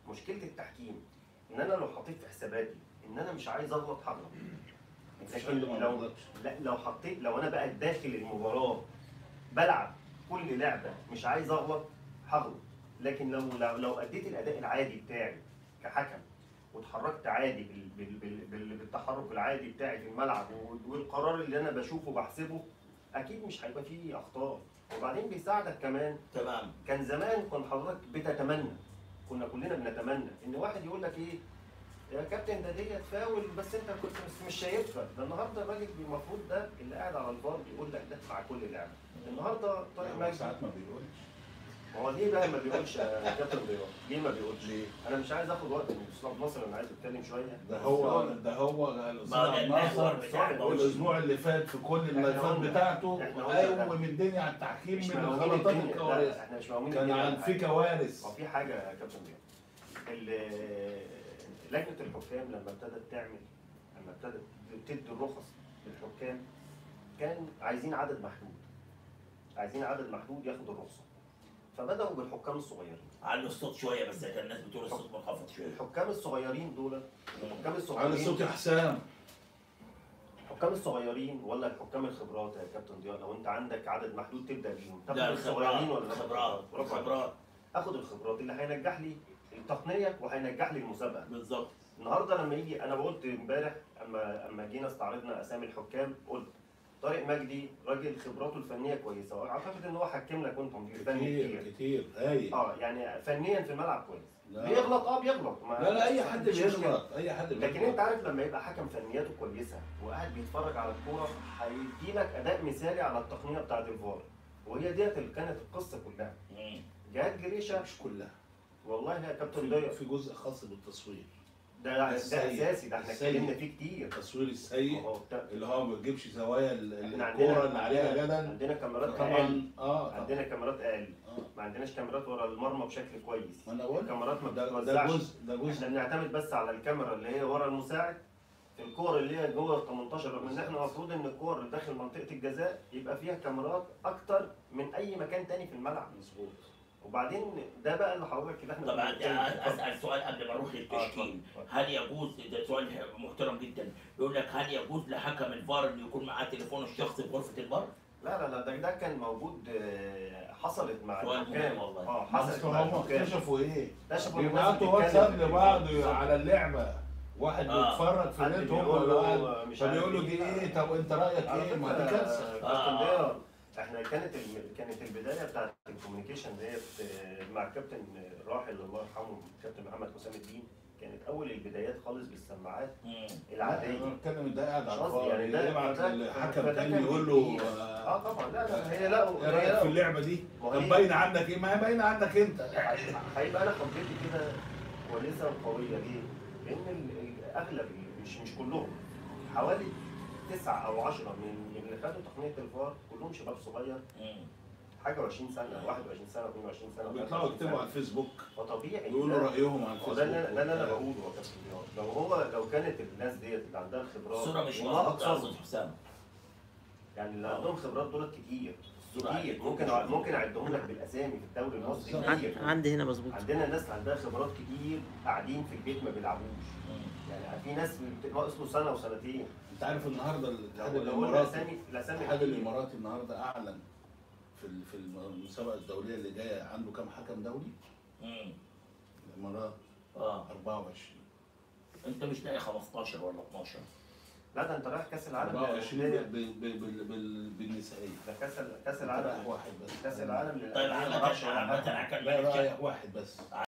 مشكله التحكيم ان انا لو حطيت في حساباتي ان انا مش عايز اغلط هغلط مفيش لكن حد ما لو بيغلطش. لا لو حطيت لو انا بقى داخل المباراه بلعب كل لعبه مش عايز اغلط هغلط لكن لو لو, لو اديت الاداء العادي بتاعي كحكم واتحركت عادي بال بال بال بال بالتحرك العادي بتاعي في الملعب و- والقرار اللي انا بشوفه بحسبه اكيد مش هيبقى فيه اخطاء وبعدين بيساعدك كمان تمام كان زمان كنت حضرتك بتتمنى كنا كلنا بنتمنى ان واحد يقول لك ايه يا كابتن ده دي فاول بس انت كنت مش- مش شايفها ده النهارده الراجل المفروض ده اللي قاعد على الفار بيقول لك ده مع كل لعبه النهارده طارق لا، مجدي ساعات ما بيقولش هو ليه بقى ما بيقولش يا كابتن ضياء؟ ليه ما بيقولش؟ ليه؟ انا مش عايز اخد وقت من استاذ ناصر انا عايز اتكلم شويه ده هو ده هو ما الاستاذ ده عبد المحور الناصر بتاع الموضوع. الاسبوع اللي فات في كل الملفات قلنا- بتاعته احنا قلنا قوم الدنيا على التحكيم مش من مقاومين الغلطات الدنيا لا الكوارث احنا مش مقاومين كان الدنيا عن ولا في حاجة. كوارث هو في حاجه يا كابتن ضياء ال- لجنه الحكام لما ابتدت تعمل لما ابتدت تدي الرخص للحكام كان عايزين عدد محدود عايزين عدد محدود ياخد الرخصه فبداوا بالحكام الصغيرين على الصوت شويه بس كان الناس بتقول الصوت منخفض شويه الحكام الصغيرين دول الحكام على الصغيرين صوت حسام الحكام الصغيرين ولا الحكام الخبرات يا كابتن ضياء لو انت عندك عدد محدود تبدا بيهم تاخد لا الصغيرين ولا الخبرات تاخد الخبرات برافو عليك. الخبرات اخد الخبرات اللي هينجح لي التقنيه وهينجح لي المسابقه بالظبط النهارده لما يجي انا قلت امبارح اما اما جينا استعرضنا اسامي الحكام قلت طارق مجدي راجل خبراته الفنيه كويسه واعتقد ان هو حكم لك وانت مدير فني كتير كتير كتير هايل اه يعني فنيا في الملعب كويس لا. بيغلط اه بيغلط ما لا لا اي حد مش مشكلة. بيغلط اي حد بيغلط لكن انت عارف لما يبقى حكم فنياته كويسه وقاعد بيتفرج على الكوره هيدي لك اداء مثالي على التقنيه بتاعت الفار وهي ديت اللي كانت القصه كلها مم. جهاد جريشه مش كلها والله يا كابتن في, ضيق في جزء خاص بالتصوير ده ده السيء. اساسي ده احنا السيء. اتكلمنا فيه كتير التصوير السيء هو بتاع- اللي هو ما بيجيبش زوايا ال- احنا الكوره عندنا اللي عليها جدل عندنا كاميرات اقل طبعا اه عندنا كاميرات اقل آه. ما عندناش كاميرات ورا المرمى بشكل كويس ما انا بقول الكاميرات ما ده, ده بتتوزعش جزء ده احنا جزء بنعتمد بس على الكاميرا اللي هي ورا المساعد في الكور اللي هي جوه ال 18 رغم ان احنا المفروض ان الكور اللي داخل منطقه الجزاء يبقى فيها كاميرات اكتر من اي مكان تاني في الملعب مظبوط وبعدين ده بقى اللي حضرتك اللي احنا طب عندي بنتكلم فيه. اسال سؤال قبل ما اروح آه، للتشكيل اتفضل، اتفضل. هل يجوز ده سؤال محترم جدا يقول لك هل يجوز لحكم الفار انه يكون معاه تليفونه الشخصي في غرفه الفار؟ لا لا لا ده ده كان موجود آه، حصلت مع سؤال الحكام مهم والله. اه حصلت اصل مع هم الحكام اكتشفوا ايه؟ اكتشفوا إن الناس بيبعتوا بتتكلم واتساب في لبعض التليفون. على اللعبه واحد آه. بيتفرج في حد النت هم بيقول اللي له قاعد مش عارف فبيقول له دي إيه. ايه طب انت رايك على ايه؟ ما فكرة، دي كارثه كابتن آه. ضياء، احنا كانت الم- كانت البدايه بتاعت الكوميونيكيشن ديت آه، مع الكابتن الراحل الله يرحمه الكابتن محمد حسام الدين كانت اول البدايات خالص بالسماعات مم. العاديه انا بتكلم ده قاعد مش على قصدي يعني الفار ده يبعت فده- الحكم فده تاني كان يقول له كتير. آه، اه طبعا لا لا هي لا ايه هي رايك لا في اللعبه دي؟ ما طب هي- باينه عندك ايه؟ ما هي باينه عندك انت هيبقى انا خبرتي كده كويسه وقويه ليه؟ لان ال- ال- اغلب ال- مش مش كلهم حوالي تسعة او عشرة من اللي خدوا تقنيه الفار كلهم شباب صغير مم. حاجه 20 سنه 21 سنه 22 سنه بيطلعوا 23 يكتبوا سنة. على الفيسبوك فطبيعي يقولوا ده- رايهم على هو ده اللي الفيسبوك ده اللي انا وبتاع. بقوله يا كابتن ضياء. لو هو لو كانت الناس ديت اللي عندها الخبرات الصوره مش والله مظبوطه يا أقصد، استاذ حسام يعني اللي عندهم خبرات دول كتير الصوره كتير عندك ممكن ممكن اعدهم لك بالاسامي في الدوري المصري بالظبط. كتير عن- عندي هنا مظبوط عندنا ناس عندها خبرات كتير قاعدين في البيت ما بيلعبوش مم. يعني في ناس ناقص له سنه وسنتين انت عارف النهارده الاتحاد لو لو قلنا الاماراتي الاسامي الاسامي الاتحاد كتير. الاماراتي النهارده اعلن في ال- في المسابقه الدوليه اللي جايه عنده كام حكم دولي؟ مم. الامارات اه 24 انت مش لاقي 15 ولا 12 لا ده انت رايح كاس العالم 24 للأندية. بال- بال- بال- بال- بالنسائيه ده كاس ال- كاس انت رايح العالم واحد بس كاس العالم طيب للأندية ما عامة راحش ولا عامة حاجة. عشان لا ما نتكلم- رايح واحد بس